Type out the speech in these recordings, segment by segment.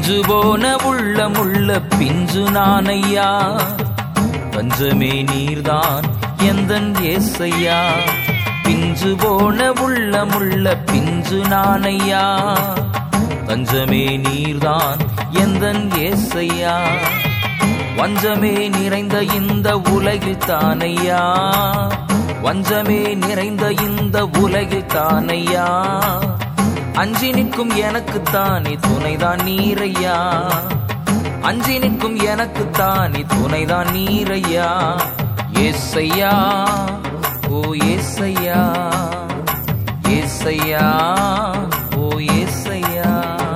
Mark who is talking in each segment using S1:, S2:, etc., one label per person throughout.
S1: பிஞ்சு போன உள்ளமுள்ள பிஞ்சு நானையா பஞ்சமே நீர்தான் எந்தன் ஏசையா பிஞ்சு போன உள்ளமுள்ள பிஞ்சு நானையா பஞ்சமே நீர்தான் எந்தன் ஏசையா வஞ்சமே நிறைந்த இந்த உலகில் தானையா வஞ்சமே நிறைந்த இந்த உலகில் தானையா அஞ்சி நிற்கும் எனக்கு தானே துணைதான் நீரையா அஞ்சி நிற்கும் எனக்கு தானே துணைதான் நீரையா ஏசையா ஓ ஏசையா ஏசையா ஓ ஏசையா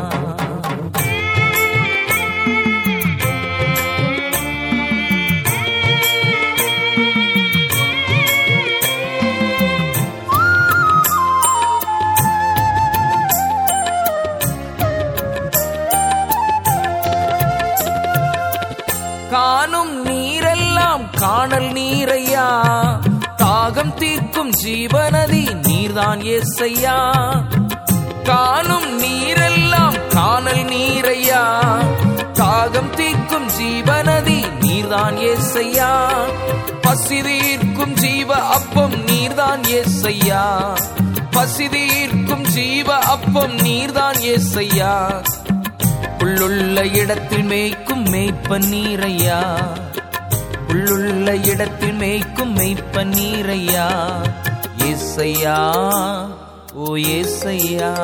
S1: காணும் நீரெல்லாம் காணல் நீரையா தாகம் தீர்க்கும் ஜீவநதி நீர்தான் ஏசையா காணும் நீரெல்லாம் காணல் நீரையா தாகம் தீர்க்கும் ஜீவநதி நீர்தான் ஏசையா பசி தீர்க்கும் ஜீவ அப்பம் நீர்தான் ஏசையா பசி தீர்க்கும் ஜீவ அப்பம் நீர்தான் ஏசையா உள்ளுள்ள இடத்தில் மேய்க்கும் மேய்ப்ப நீரையா உள்ளுள்ள இடத்தில் மேய்க்கும் மேய்ப்ப நீரையா ஏசையா ஓ ஏசையா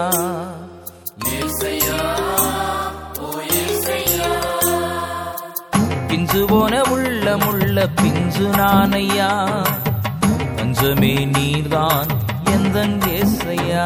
S1: பிஞ்சு போன உள்ளமுள்ள பிஞ்சு நானையா பஞ்சமே நீர்தான் எந்தன் ஏசையா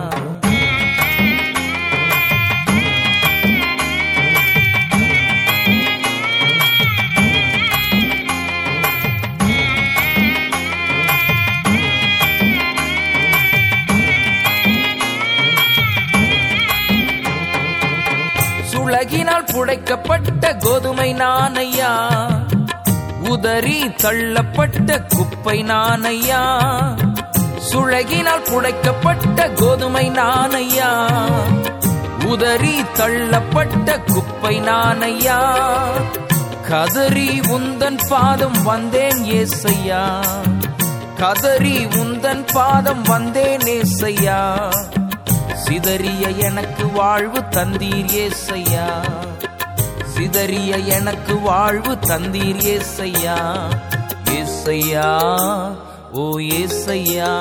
S1: சுளகினால் புடைக்கப்பட்ட கோதுமை நானையா உதறி தள்ளப்பட்ட குப்பை நானையா சுளகினால் புடைக்கப்பட்ட கோதுமை நானையா உதறி தள்ளப்பட்ட குப்பை நானையா கதறி உந்தன் பாதம் வந்தேன் ஏசையா கதறி உந்தன் பாதம் வந்தேன் ஏசையா சிதறிய எனக்கு வாழ்வு தந்தீர் ஏசையா சிதறிய எனக்கு வாழ்வு தந்தீர் ஏசையா ஏசையா ஓ ஏசையா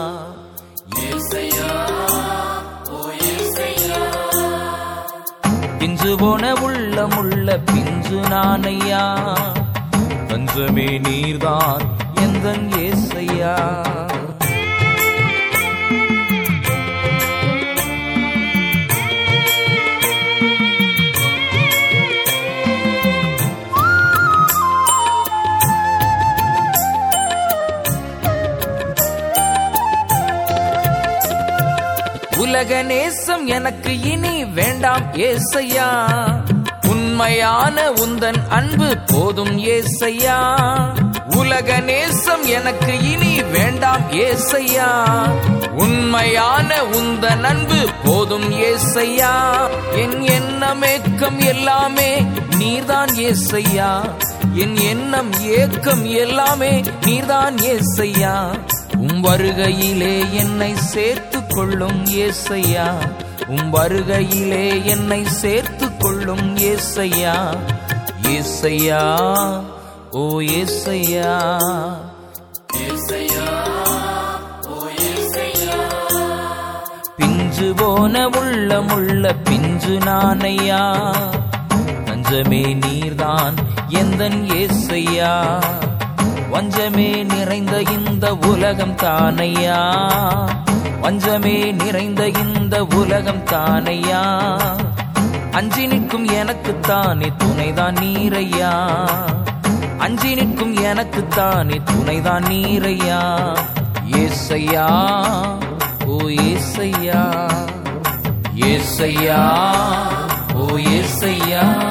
S1: பிஞ்சு போன உள்ளமுள்ள பிஞ்சு நானையா பஞ்சமே நீர்தான் எந்தன் ஏசையா உலக நேசம் எனக்கு இனி வேண்டாம் ஏசையா உண்மையான உந்தன் அன்பு போதும் ஏசையா உலக நேசம் எனக்கு இனி வேண்டாம் ஏசையா உண்மையான உந்தன் அன்பு போதும் ஏசையா என் எண்ணமேக்கம் எல்லாமே நீர்தான் ஏசையா என் எண்ணம் ஏக்கம் எல்லாமே நீர்தான் ஏசையா உம் வருகையிலே என்னை சேர்த்து கொள்ளும் ஏசையா உம் வருகையிலே என்னை சேர்த்து கொள்ளும் ஏசையா ஏசையா ஓ ஏசையா பிஞ்சு போன உள்ளமுள்ள பிஞ்சு நானையா பஞ்சமே நீர்தான் எந்தன் ஏசையா வஞ்சமே நிறைந்த இந்த உலகம் தானையா வஞ்சமே நிறைந்த இந்த உலகம் தானையா அஞ்சி நிற்கும் எனக்கு தானே துணைதான் நீரையா அஞ்சி நிற்கும் எனக்கு தானே துணைதான் நீரையா ஏசையா ஓ ஏசையா ஏசையா ஓ ஏசையா